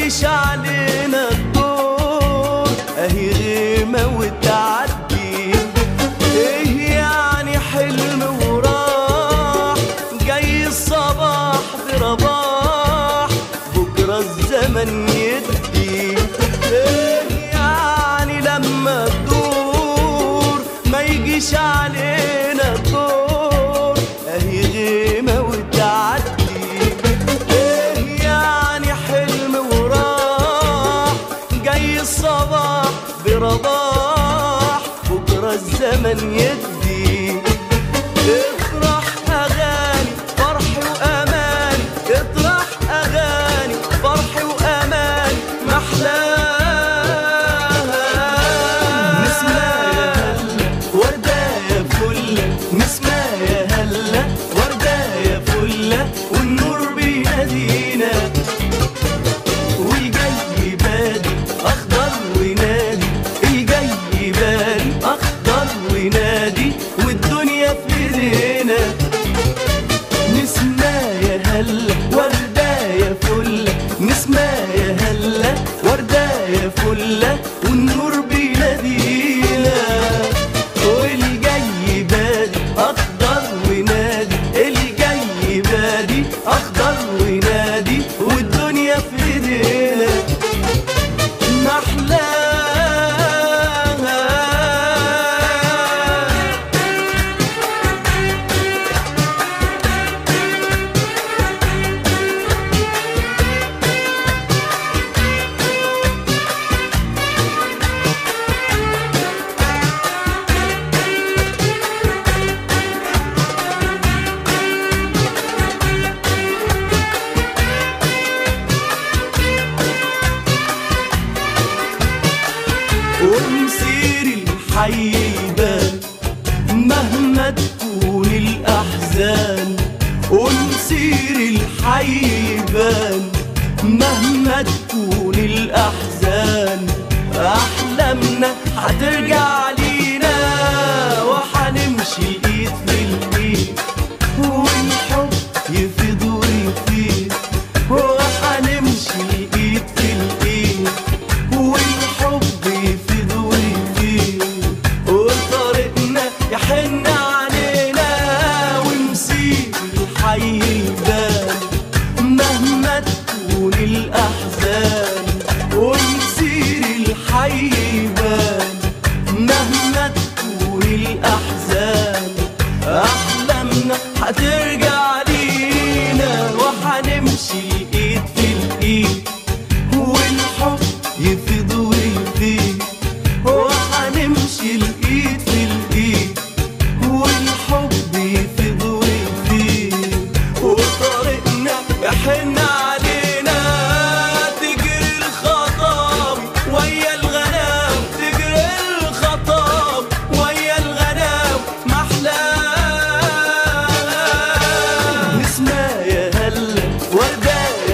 يجيش علينا الدور اهي غيمة وتعدي ايه يعني حلم وراح جاي الصباح برباح بكرة الزمن يدي ايه يعني لما تدور ما يجيش علينا الدور اهي غيمة وتعدي ايه يعني حلم وراح جاي الصباح برباح بكرة الزمن يدي اطرح اغاني فرح وامان اطرح اغاني فرح وامان محلاها نسمع يا هلا وردة يا فلة نسمع يا هلا وردة يا فلة والنور بينادينا والجاي بادي اخضر ونادي الجاي بادي اخضر ونادي والدنيا في ايدينا نسمع يا هلا وردة يا فلة نسمع يا هلا وردة يا فلة والنور بينادينا والجاي بادي اخضر ونادي الجاي بادي اخضر ونادي والدنيا في ايدينا محلاها ومسير الحي يبان مهما تكون الأحزان ومسير الحي يبان مهما تكون الأحزان أحلامنا هترجع لينا وحنمشي إيد في الإيد والحب يفيض ويفيد وحنمشي إيد في الإيد والحب يفيض ويفيد وطريقنا يحن علينا ونسيب الحي يبان مهما تكون الأحزان ونسير الحي يبان مهما تكون الأحزان أحلامنا هترجع لينا وحنمشي إيد في الإيد والحب يفيض ويفيد وحنمشي الإيد في الإيد والحب يفيض ويفيد وطريقنا يحن علينا تجري الخطاب ويا الغنام تجري الخطاب ويا الغنام محلاها نسمع يا هلا وردة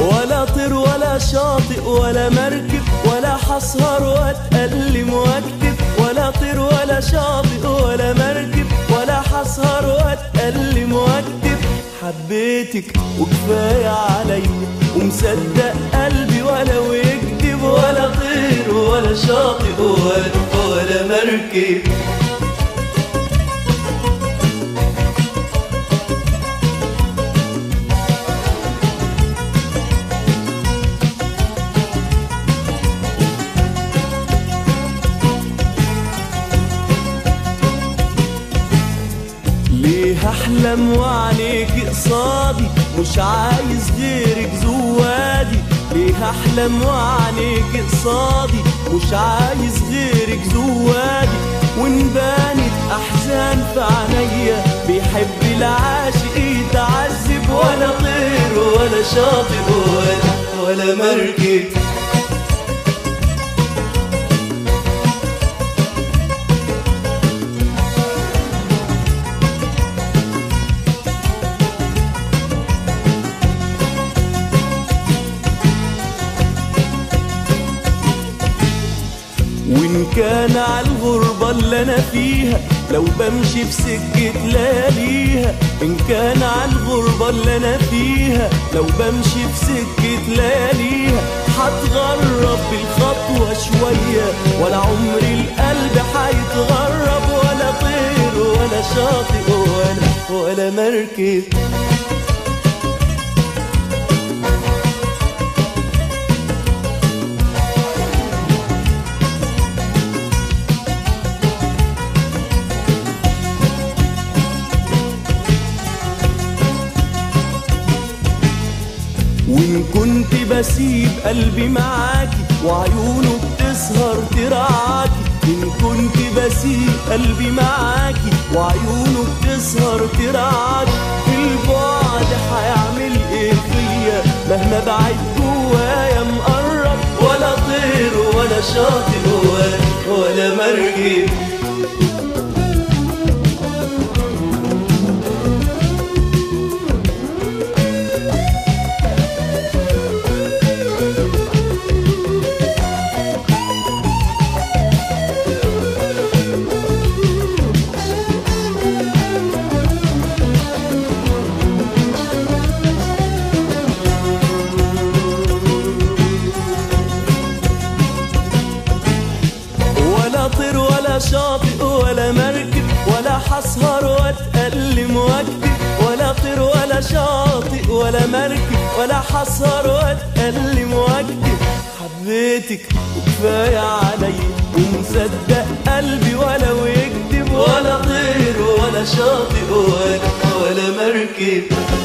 ولا طير ولا شاطئ ولا مركب ولا حسهر واتألم واكتب ولا طير ولا شاطئ ولا مركب ولا حسهر واتألم واكتب حبيتك وكفاية عليا ومصدق قلبي ولو يكذب ولا طير ولا شاطئ ولا, ولا مركب ليه احلم وعليك قصادي مش عايز غيرك زوادي ليه احلم وعليك قصادي مش عايز غيرك زوادي وان بانت احزان في عينيا بيحب العاشق يتعذب ولا طير ولا شاطئ ولا ولا مركب وإن كان على الغربة اللي أنا فيها لو بمشي في سكة لياليها إن كان على الغربة اللي أنا فيها لو بمشي في سكة لياليها هتغرب بالخطوة شوية ولا عمري القلب هيتغرب ولا طير ولا شاطئ ولا ولا مركب وإن كنت بسيب قلبي معاكي وعيونه بتسهر ترعاكي إن كنت بسيب قلبي معاكي وعيونه بتسهر ترعاكي البعد هيعمل إيه فيا مهما بعد جوايا مقرب ولا طير ولا شاطئ ولا, ولا مركب ولا طير ولا شاطئ ولا مركب ولا حسهر واتألم واكتب ولا طير ولا شاطئ ولا مركب ولا حسهر واتألم واكتب حبيتك وكفاية عليا ومصدق قلبي ولو يكذب ولا طير ولا شاطئ ولا, ولا مركب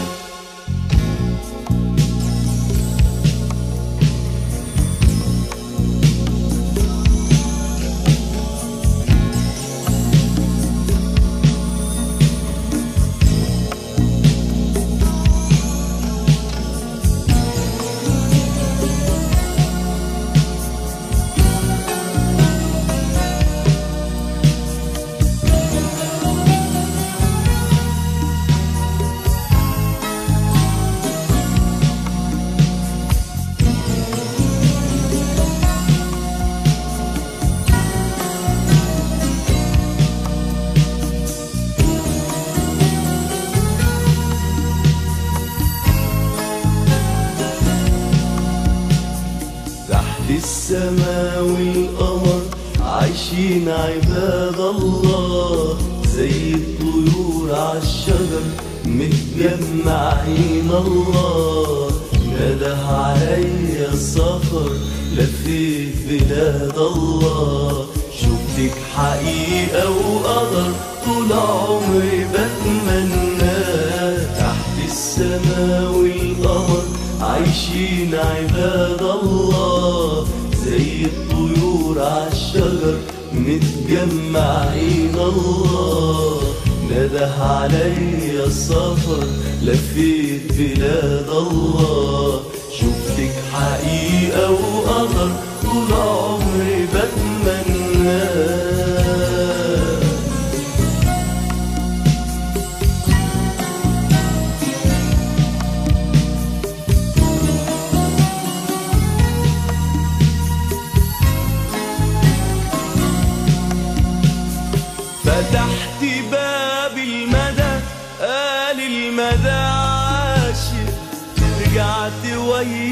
تحت السماء والقمر عايشين عباد الله زي الطيور عالشجر متجمعين الله نده عليا السفر لفيت بلاد الله شفتك حقيقة وقدر طول عمري بتمنى تحت السماء والقمر عايشين عباد الله زي الطيور عالشجر متجمعين الله نده عليا السفر لفيت بلاد الله شفتك حقيقة وقدر طول عمري بتمنى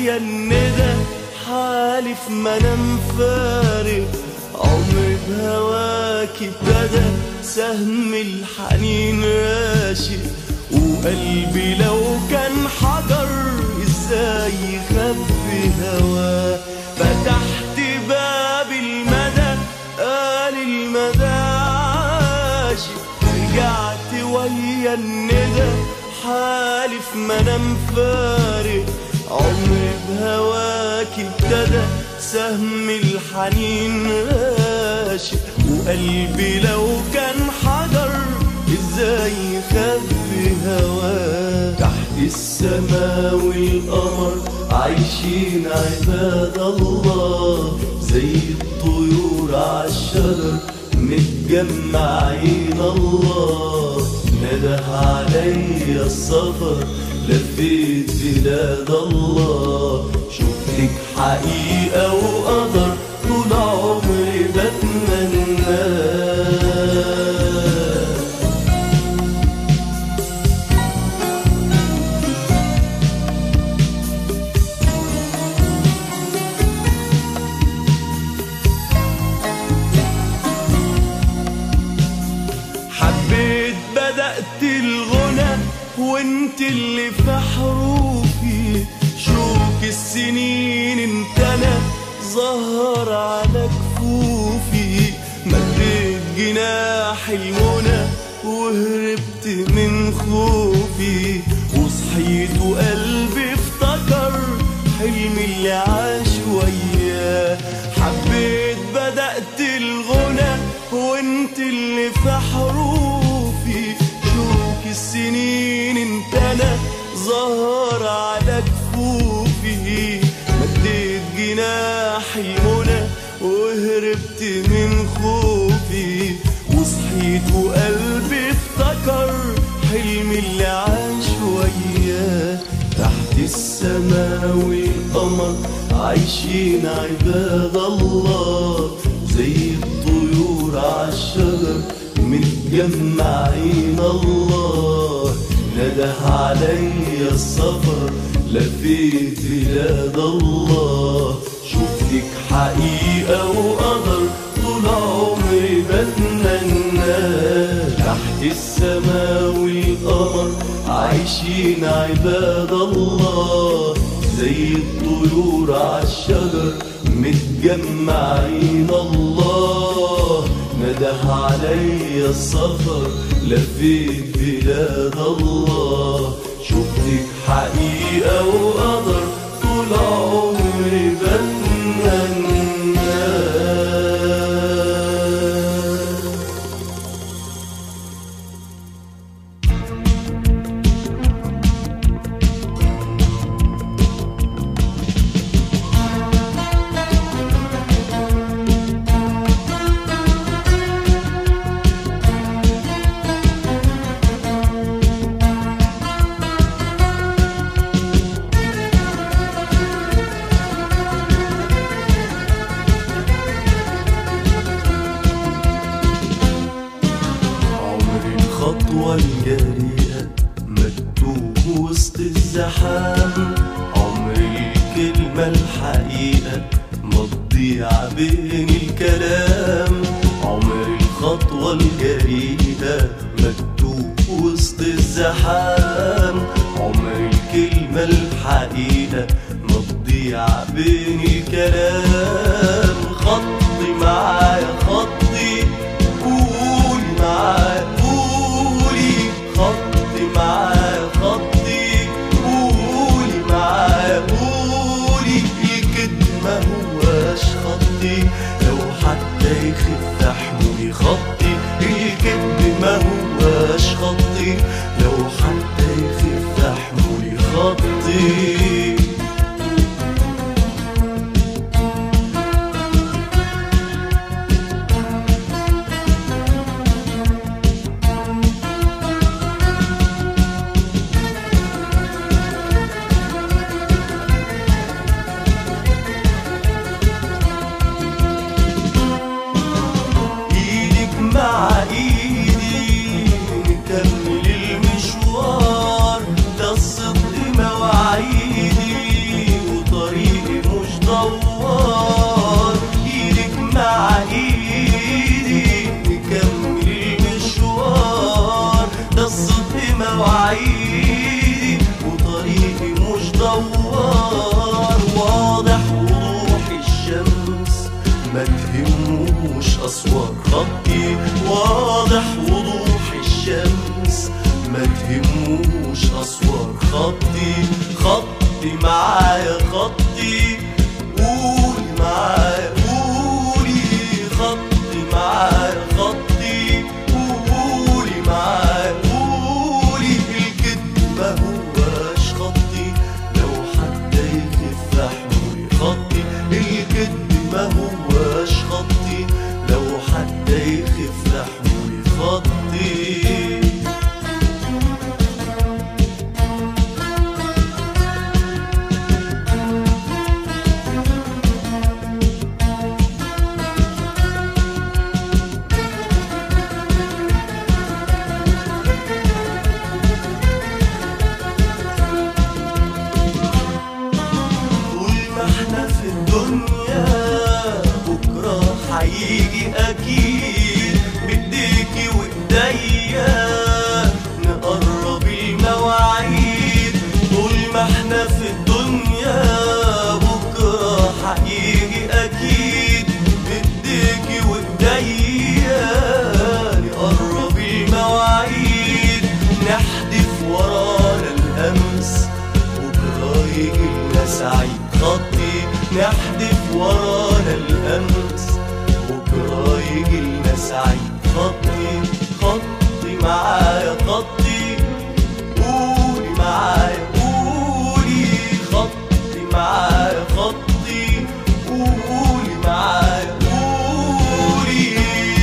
ويا الندى حالف ما انا مفارق عمري بهواك ابتدى سهم الحنين راشق وقلبي لو كان حجر ازاي يخبي هواه فتحت باب المدى قال المدى عاشق رجعت ويا الندى حالف ما انا مفارق عمري بهواك ابتدى سهم الحنين راشق وقلبي لو كان حجر ازاي يخبي هواه تحت السماء والقمر عايشين عباد الله زي الطيور عالشجر متجمعين الله نده عليا السفر لفيت بلاد الله شفتك حقيقة وقدر طول عمري بتمناه حبيت بدأت الغنى وانت اللي في حروفي شوك السنين انت انا ظهر على كفوفي مديت جناح المنى وهربت من خوفي وصحيت وقلبي افتكر حلمي اللي عاش وياه حبيت بدأت الغنى وانت اللي في حروفي شوك السنين انت انا ظهر على كفوفي مديت جناح المنى وهربت من خوفي وصحيت وقلبي افتكر حلمي اللي عاش وياه تحت السماء والقمر عايشين عباد الله زي الطيور عالشجر متجمعين الله نده عليا السفر لفيت بلاد الله شفتك حقيقة وقدر طول عمري بتمنى تحت السماء والقمر عايشين عباد الله زي الطيور عالشجر متجمعين الله نده عليا السفر لفيت بلاد الله شفتك حقيقة وقدر طول عمري بتمنى عمري الخطوة الجريئة مكتوب وسط الزحام عمري الكلمة الحقيقة ما تضيع بين الكلام عمري الخطوة الجريئة مكتوب وسط الزحام عمري الكلمة الحقيقة ما تضيع بين الكلام خطي معايا خطي قولي معايا قولي خطي معايا خطي قولي معايا قولي الكدب ما هواش خطي لو حتى يخف حمولي خطي الكدب ما هواش خطي لو حتى يخف حمولي خطي تهموش أسوار خطي واضح وضوح الشمس ما تهموش أسوار خطي خطي معايا خطي قولي معايا قولي خطي معايا خطي قولي معايا قولي الكذب ما هواش خطي لو حتى يخف حمولي خطي الكذب ما هواش خطي لو حتى يخف حمولي خطي طول ما احنا في الدنيا بكرة هيجي أكيد بإيديكي وإيديا نقرب المواعيد طول ما احنا في الدنيا بكرة هيجي أكيد بإيديكي وإيديا نقرب المواعيد نحدف ورانا الأمس بكرة يجي لنا سعيد خطي نحدف ورانا الأمس بكرة يجي لنا سعيد خطي خطي معايا خطي قولي معايا قولي خطي معايا خطي قولي معايا قولي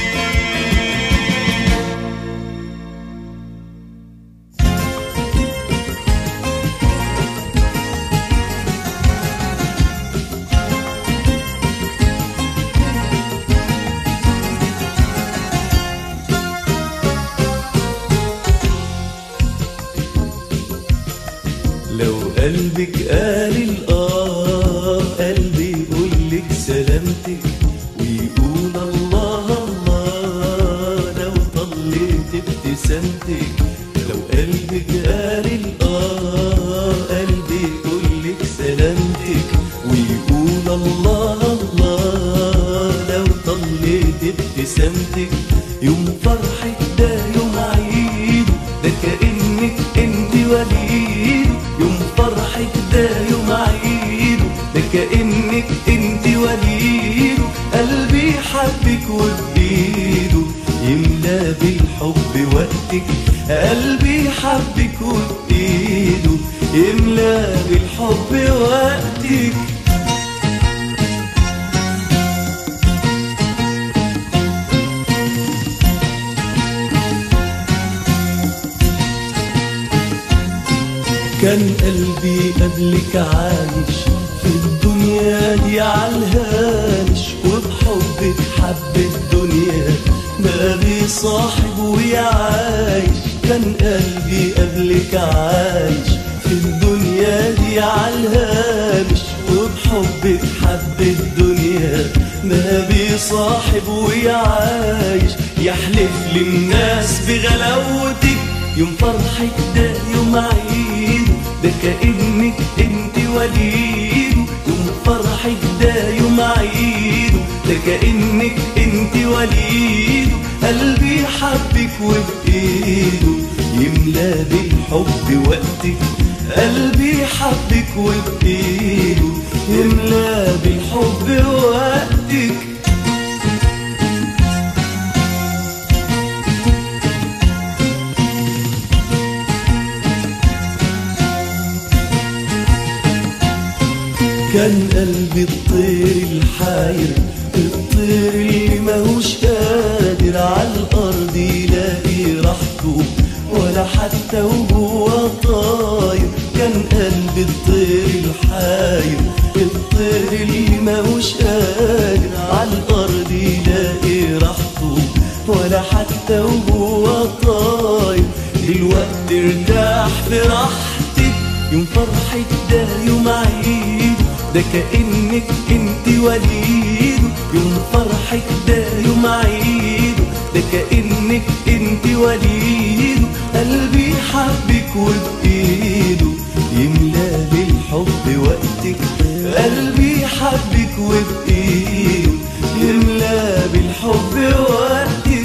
لو قلبك قال الآه قلبي يقولك سلامتك ويقول الله الله لو طليت ابتسامتك لو قلبك قال الآه قلبي يقولك سلامتك ويقول الله الله لو طليت ابتسامتك يوم فرحك ده يوم عيد ده كأنك انت وليد يوم فرحك ده يوم عيد ده كأنك انت وليد قلبي حبك وبإيده يملى بالحب وقتك قلبي حبك وبإيده يملى بالحب وقتك كان قلبي قبلك عايش في الدنيا دي عالهامش وبحبك حب الدنيا ما بيصاحب ويعايش كان قلبي قبلك عايش في الدنيا دي عالهامش وبحبك حب الدنيا ما بيصاحب ويعايش يحلف للناس بغلاوتك يوم فرحك ده يوم عيد ده كأنك انت وليد يوم فرحك ده يوم عيد ده كأنك انت وليد قلبي حبك وبإيده يملى بالحب وقتك قلبي حبك وبإيده يملى بالحب وقتك كان قلبي الطير الحاير الطير اللي ماهوش قادر على الأرض يلاقي راحته ولا حتى وهو طاير كان قلبي الطير الحاير الطير اللي ماهوش قادر على الأرض يلاقي راحته ولا حتى وهو طاير دلوقتي ارتاح في راحتك يوم فرحك ده يوم عيد ده كأنك انت وليد يوم فرحك ده يوم عيد ده كأنك انت وليد قلبي حبك وبإيده يملى بالحب وقتك قلبي حبك وبإيده يملى بالحب وقتك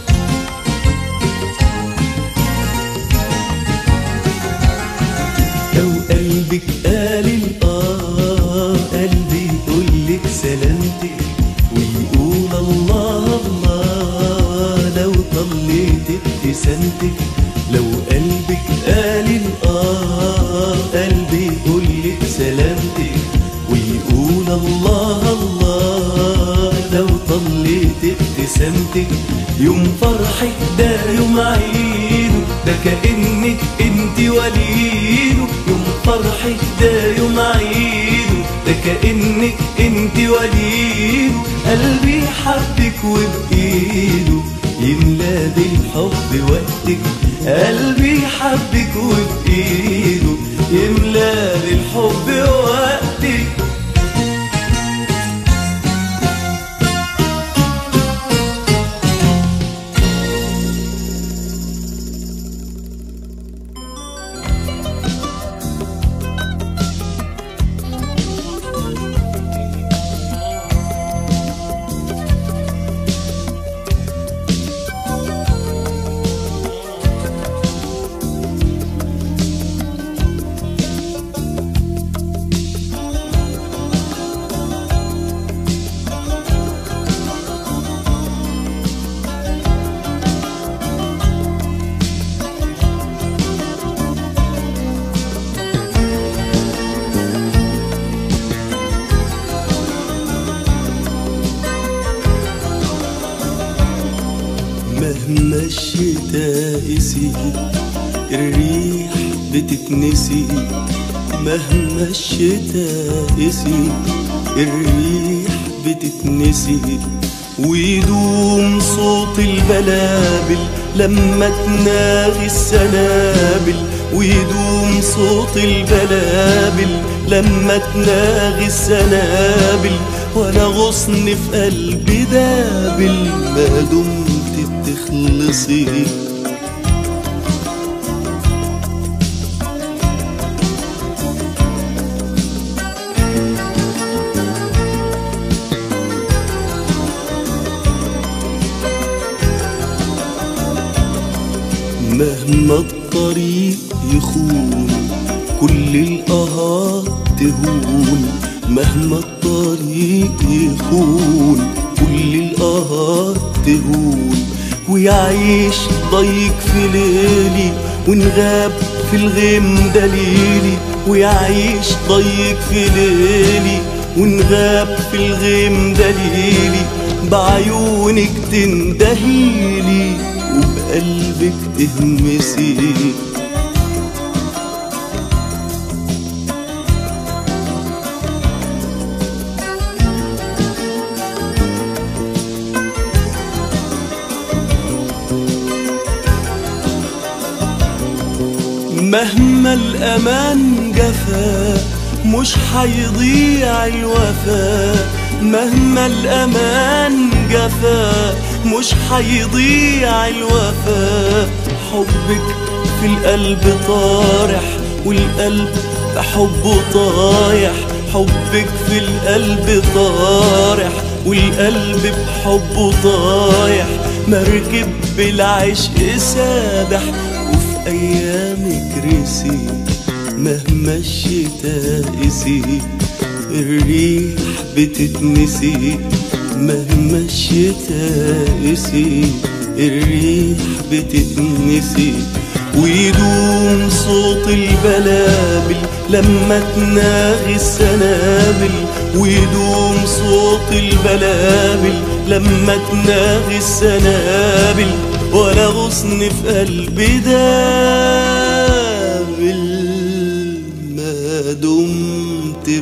لو قلبك قال الآه قلبي يقولك سلامتك ويقول الله الله لو طليت ابتسامتك لو قلبك قال الآه قلبي يقولك سلامتك ويقول الله الله لو طليت ابتسامتك يوم فرحك ده يوم عيده ده كأنك انت وليده يوم فرحك ده يوم عيده ده كأنك انت وليده قلبي حبك وبإيده يملى بالحب وقتك قلبي حبك وبإيده يملى بالحب وقتك مهما الشتاء يسيب الريح بتتنسي مهما الشتاء يسيب الريح بتتنسي ويدوم صوت البلابل لما تناغي السنابل ويدوم صوت البلابل لما تناغي السنابل وانا غصن في قلبي دابل ما دمت بتخلصي مهما الطريق يخون كل الآهات تهون مهما الطريق يخون كل الآهات تهون ويعيش ضيق في ليلي ونغاب في الغيم دليلي ويعيش ضيق في ليلي ونغاب في الغيم دليلي بعيونك تندهيلي وبقلبك تهمسي مهما الأمان جفا مش حيضيع الوفاء مهما الأمان جفا مش حيضيع الوفاء حبك في القلب طارح والقلب بحبه طايح حبك في القلب طارح والقلب بحبه طايح مركب بالعشق سابح وفي أيامك رسي مهما الشتاء يسيب الريح بتتنسي مهما الشتاء يسيب الريح بتتنسي ويدوم صوت البلابل لما تناغي السنابل ويدوم صوت البلابل لما تناغي السنابل ولا غصن في قلبي دابل ما دمت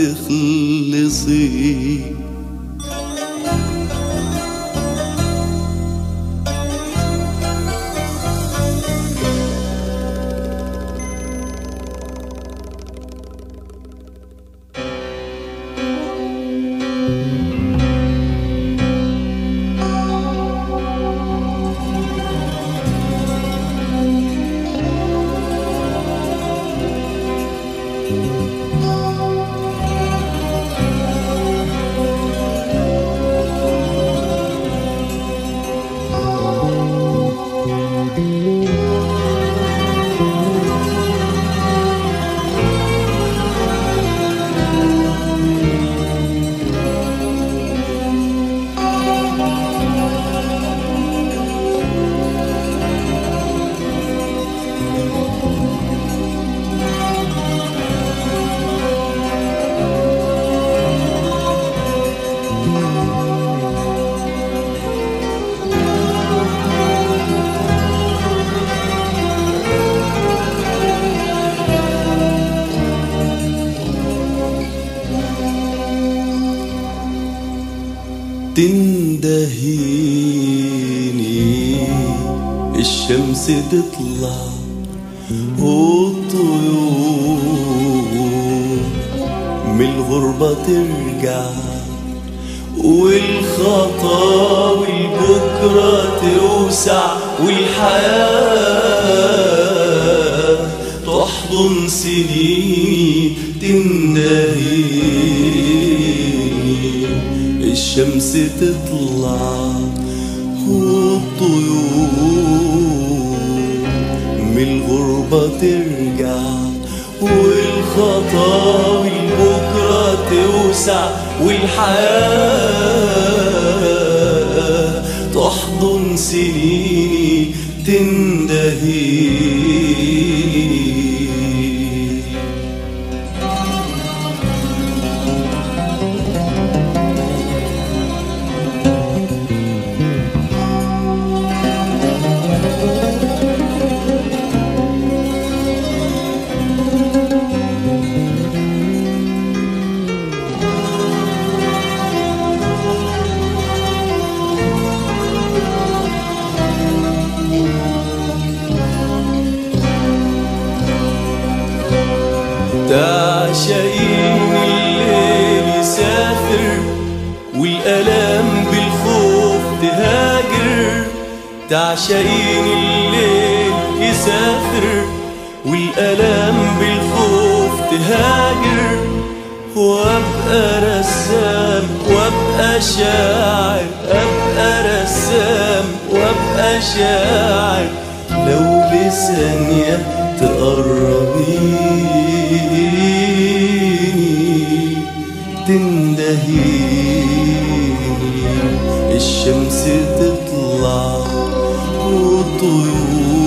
بتخلصي تندهيني الشمس تطلع والطيور من الغربة ترجع والخطاوي بكرة توسع والحياة تحضن سنين تندهيني الشمس تطلع والطيور من الغربة ترجع والخطاوي بكرة توسع والحياة تحضن سنيني تندهيني تعشقين الليل يسافر والألم بالخوف تهاجر تعشقين الليل يسافر والألم بالخوف تهاجر وابقى رسام وابقى شاعر ابقى رسام وابقى شاعر لو لثانية تقربيني تندهيني الشمس تطلع والطيور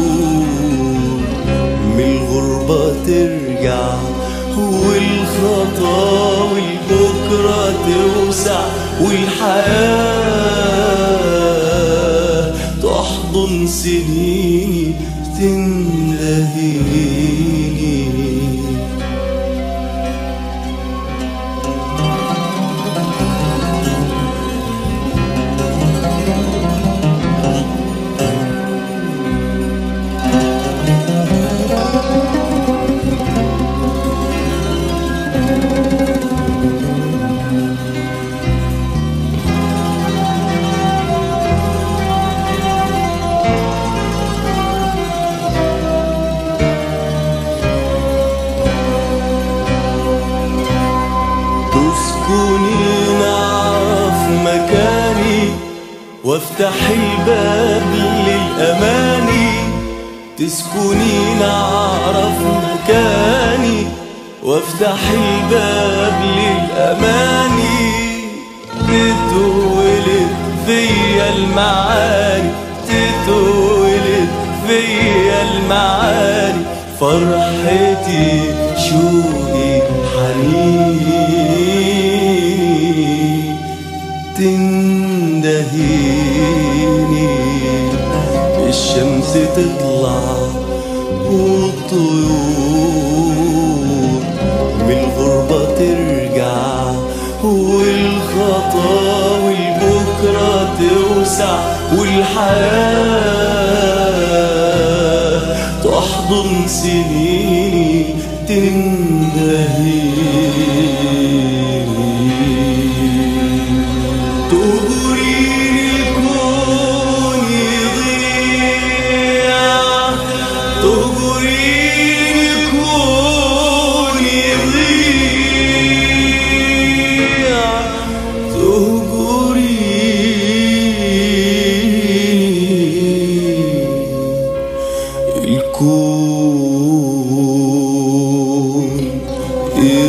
من الغربة ترجع والخطاوي بكرة توسع والحياة تحضن سنيني تندهيني تسكنين أعرف مكاني وافتح الباب للأماني تسكنين أعرف مكاني وافتح الباب للأماني تتولد فيا المعاني تتولد فيا المعاني فرحتي شوقي حنيني تندهيني الشمس تطلع والطيور من الغربة ترجع والخطاوي بكرة توسع والحياة تحضن سنيني تندهيني تغريني الكون يضيع تغريني الكون يضيع تغريني الكون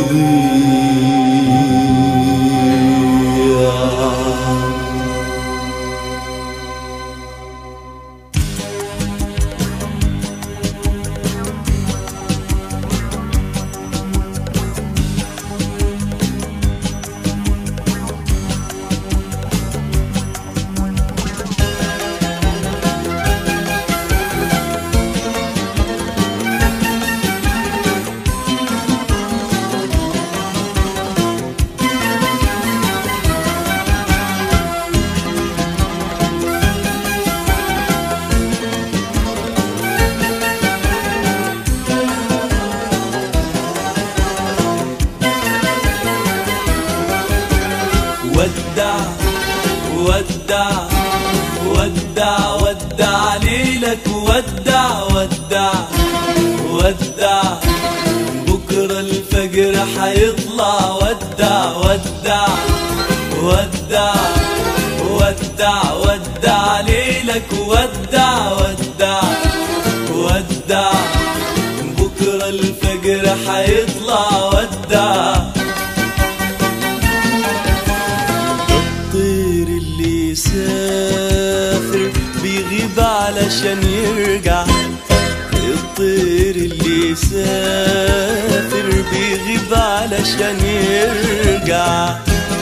ودع ودع ودع ليلك ودع ودع ودع بكرة الفجر حيطلع ودع ودع ودع ودع ودع ليلك ودع ودع ودع بكرة الفجر حيطلع ودع الطير اللي يسافر بيغيب علشان يرجع الطير اللي يسافر بيغيب علشان يرجع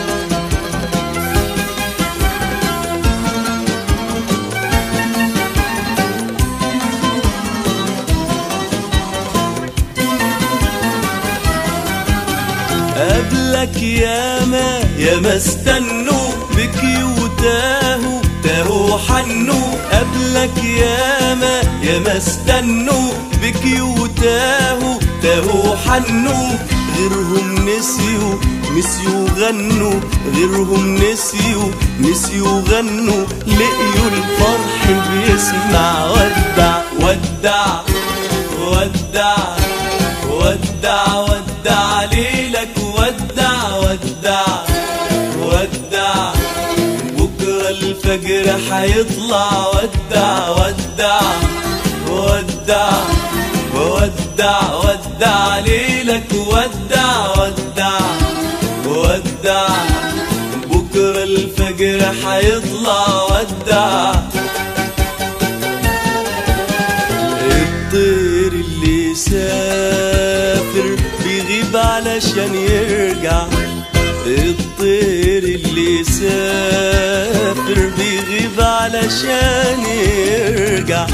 قبلك ياما ياما استنوا بك وتاهوا تاهوا حنوا قبلك ياما ياما استنوا بك وتاهوا تاهوا حنوا غيرهم نسيوا نسيوا غنوا غيرهم نسيوا نسيوا غنوا لقيوا الفرح بيسمع ودع ودع ودع ودع ودع ليلك ودع ودع ودع بكرة الفجر حيطلع ودع ودع ودع ودع ودع ليلك ودع ودع ودع بكرة الفجر حيطلع ودع الطير اللي سافر بيغيب علشان يرجع الطير اللي سافر بيغيب علشان يرجع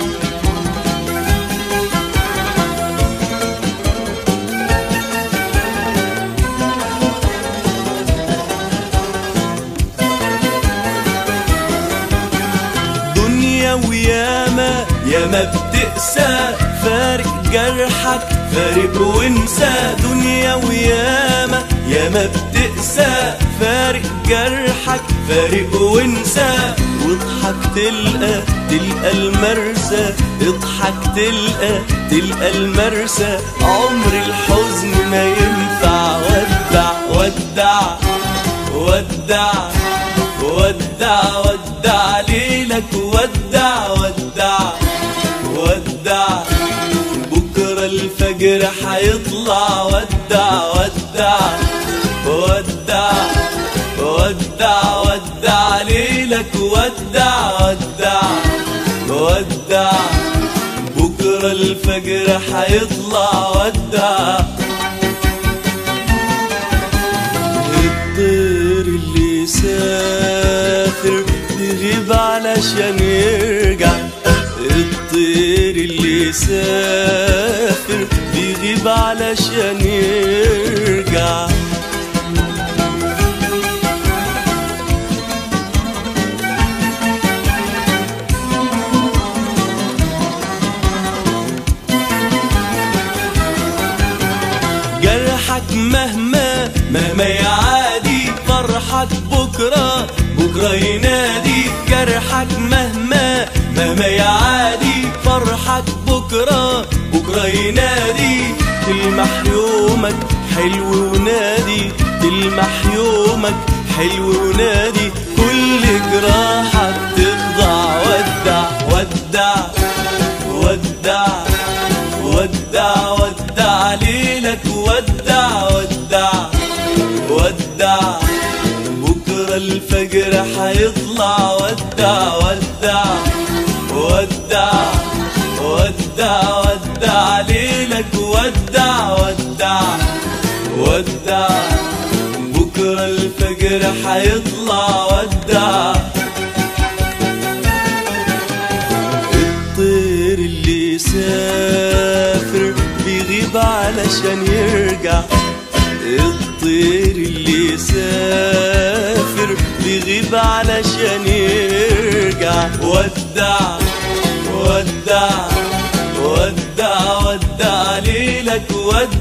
دنيا وياما ياما بتقسى فارق جرحك فارق وانسى دنيا وياما ياما بتقسى فارق جرحك فارق وانسى واضحك تلقى تلقى المرسى اضحك تلقى تلقى المرسى عمر الحزن ما ينفع ودع ودع ودع ودع ودع ليلك ودع ودع ودع بكرة الفجر حيطلع ودع ودع ودع ودع ودع ليلك ودع ودع ودع بكرة الفجر حيطلع ودع الطير اللي يسافر بيغيب علشان يرجع الطير اللي يسافر بيغيب علشان يرجع جرحك مهما مهما يعادي فرحك بكرة بكرة ينادي جرحك مهما مهما يعادي فرحك بكرة بكرة ينادي تلمح يومك حلو ونادي تلمح يومك حلو ونادي كل جراحك تخضع ودع ودع ودع ودع ودع ليلك ودع ودع ودع بكرة الفجر حيطلع ودع ودع ودع ودع ودع ليلك ودع ودع ودع بكرة الفجر حيطلع ودع الطير اللي يسافر بيغيب علشان يرجع الطير اللي يسافر بيغيب علشان يرجع ودع ودع ودع ودع ليلك ودع